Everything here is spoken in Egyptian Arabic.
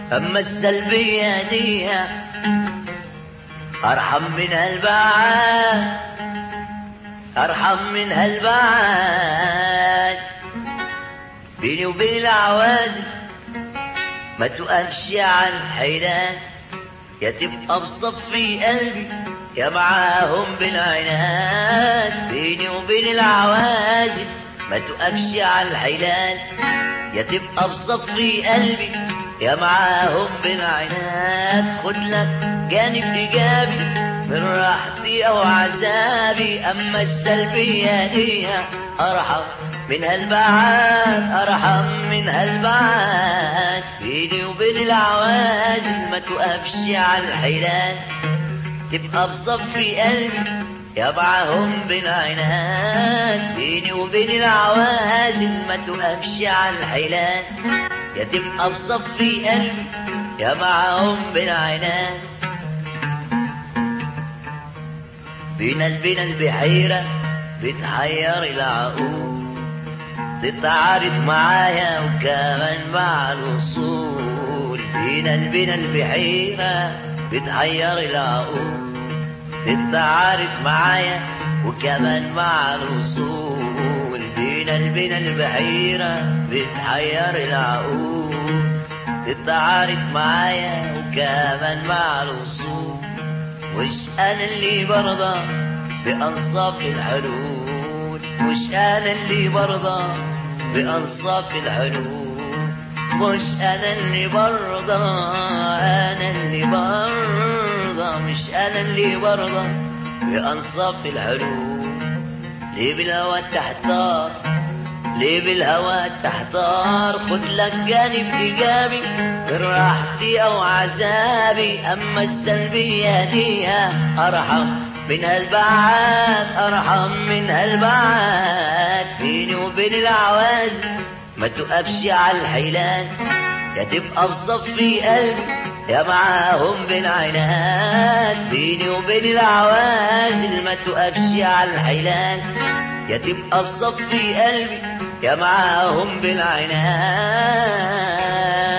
أما السلبية دي أرحم من البعاد أرحم من البعاد بيني وبين العوازل ما تقفش عن حيلان يا تبقى بصفي قلبي يا معاهم بالعناد بيني وبين العوازل ما تقفش على الحيلان يا تبقى بصفي قلبي يا معاهم بالعناد خد لك جانب ايجابي من راحتي او عذابي اما السلبيه دي ارحم من هالبعاد ارحم من هالبعاد بيني وبين العوازل ما توقفش على الحيلان تبقى بصفي قلبي يا معاهم بالعناد بيني وبين العوازل ما توقفش على الحيلان يا تبقى بصفي قلبي يا معاهم بالعناد بين بين البحيرة بتحير العقول تتعارض معايا وكمان مع الوصول بين بين البحيرة بتحير العقول تتعارض معايا وكمان مع الوصول بين بين البحيرة بتحير العقول تتعارض معايا وكمان مع الوصول وش انا اللي برضى بانصاف الحلول مش انا اللي برضى بانصاف الحلول مش انا اللي برضى انا اللي برضى مش انا اللي برضى بانصاف الحلول ليه بالهوى تحتار ليه بالهوى تحتار خد لك جانب ايجابي من راحتي او عذابي اما السلبيه دي ارحم من هالبعاد ارحم من هالبعاد بيني وبين العوازل ما تقفش على الحيلان يا تبقى بصفي قلبي يا معاهم بالعناد بيني وبين العوازل ما تقفش على الحيلان يا تبقى بصفي قلبي يا معاهم بالعناد